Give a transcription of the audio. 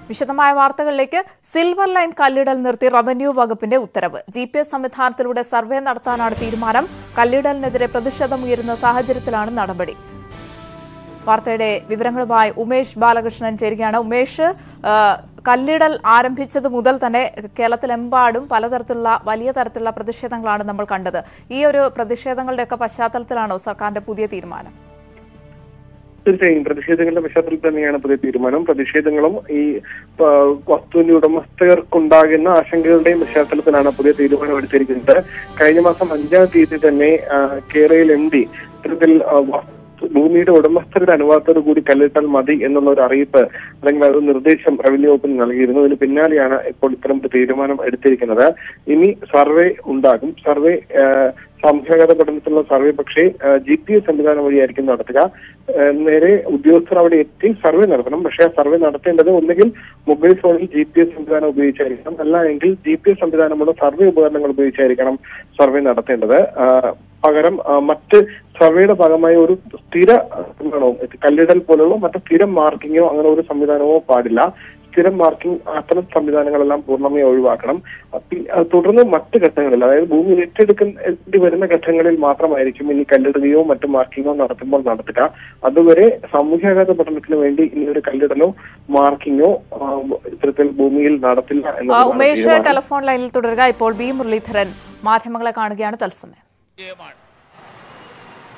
വിശദമായ വാർത്തകളിലേക്ക് silver line കല്ലിടൽ നിർത്തി റവന്യൂ വകുപ്പിന്റെ ഉത്തരവ് ജി പി എസ് സംവിധാനത്തിലൂടെ സർവേ നടത്താനാണ് തീരുമാനം കല്ലിടലിനെതിരെ പ്രതിഷേധമുയരുന്ന സാഹചര്യത്തിലാണ് നടപടി വാർത്തയുടെ വിവരങ്ങളുമായി ഉമേഷ് ബാലകൃഷ്ണൻ ചേരുകയാണ് ഉമേഷ് ആ, കല്ലിടൽ ആരംഭിച്ചത് മുതൽ തന്നെ കേരളത്തിലെമ്പാടും പലതരത്തിലുള്ള വലിയ തരത്തിലുള്ള പ്രതിഷേധങ്ങളാണ് നമ്മൾ കണ്ടത് ഈ ഒരു പ്രതിഷേധങ്ങളുടെയൊക്കെ പശ്ചാത്തലത്തിലാണോ സർക്കാരിന്റെ പുതിയ തീരുമാനം തീർച്ചയായും പ്രതിഷേധങ്ങളുടെ പശ്ചാത്തലത്തിൽ തന്നെയാണ് പുതിയ തീരുമാനം പ്രതിഷേധങ്ങളും ഈ ആ, വസ്തുവിന്റെ ഉടമസ്ഥർക്കുണ്ടാകുന്ന ആശങ്കകളുടെയും പശ്ചാത്തലത്തിലാണ് പുതിയ തീരുമാനം എടുത്തിരിക്കുന്നത് കഴിഞ്ഞ മാസം അഞ്ചാം തീയതി തന്നെ ആ, കേരളയിൽ എം ഡി ഇത്തരത്തിൽ ആ, വസ്തു- ഭൂമിയുടെ ഉടമസ്ഥരുടെ അനുവാദത്തോടു കൂടി കല്ലിട്ടാൽ മതി എന്നുള്ള ഒരു അറിയിപ്പ് അല്ലെങ്കിൽ ഒരു നിർദ്ദേശം റവന്യൂ വകുപ്പിന് നൽകിയിരുന്നു ഇതിന് പിന്നാലെയാണ് ഇപ്പോൾ ഇത്തരം ഒരു തീരുമാനം എടുത്തിരിക്കുന്നത് ഇനി സർവേ ഉണ്ടാകും സർവേ ആ, സാമൂഹ്യാഘാത പഠനത്തിലുള്ള സർവേ പക്ഷേ ജി പി എസ് സംവിധാനം വഴിയായിരിക്കും നടത്തുക ആ, നേരെ ഉദ്യോഗസ്ഥർ അവിടെ എത്തി സർവേ നടത്തണം പക്ഷേ ആ സർവേ നടത്തേണ്ടത് ഒന്നുകിൽ മൊബൈൽ ഫോണിൽ ജി പി എസ് സംവിധാനം ഉപയോഗിച്ചായിരിക്കണം അല്ല എങ്കിൽ ജി പി എസ് സംവിധാനമുള്ള സർവേ ഉപകരണങ്ങൾ ഉപയോഗിച്ചായിരിക്കണം സർവേ നടത്തേണ്ടത് ആ, പകരം ആ, മറ്റ് സർവേയുടെ ഭാഗമായി ഒരു സ്ഥിര സംവിധാനവും കല്ലിടൽ പോലുള്ള മറ്റ് സ്ഥിരം മാർക്കിങ്ങോ അങ്ങനെ ഒരു സംവിധാനമോ പാടില്ല സ്ഥിരം മാർക്കിംഗ് അത്തരം സംവിധാനങ്ങളെല്ലാം പൂർണ്ണമായി ഒഴിവാക്കണം പി- അത് തുടർന്ന് മറ്റ് ഘട്ടങ്ങളിൽ അതായത് ഭൂമി ഏറ്റെടുക്കേണ്ടി വരുന്ന ഘട്ടങ്ങളിൽ മാത്രമായിരിക്കും ഇനി കല്ലിടുകയോ മറ്റു മാർക്കിങ്ങോ നടത്തുമ്പോൾ നടത്തുക അതുവരെ സാമൂഹ്യാഘാത പഠനത്തിന് വേണ്ടി ഇനി ഒരു കല്ലിടലോ മാർക്കിങ്ങോ ആ, ഇത്തരത്തിൽ ഭൂമിയിൽ നടത്തില്ല ആ, എന്നതാണ് ഉമേഷ് തീരുമാനം. ടെലിഫോൺ ലൈനിൽ തുടരുക ഇപ്പോൾ ബി മുരളീധരൻ മാധ്യമങ്ങളെ കാണുകയാണ് തത്സമയം വിജയമാണ്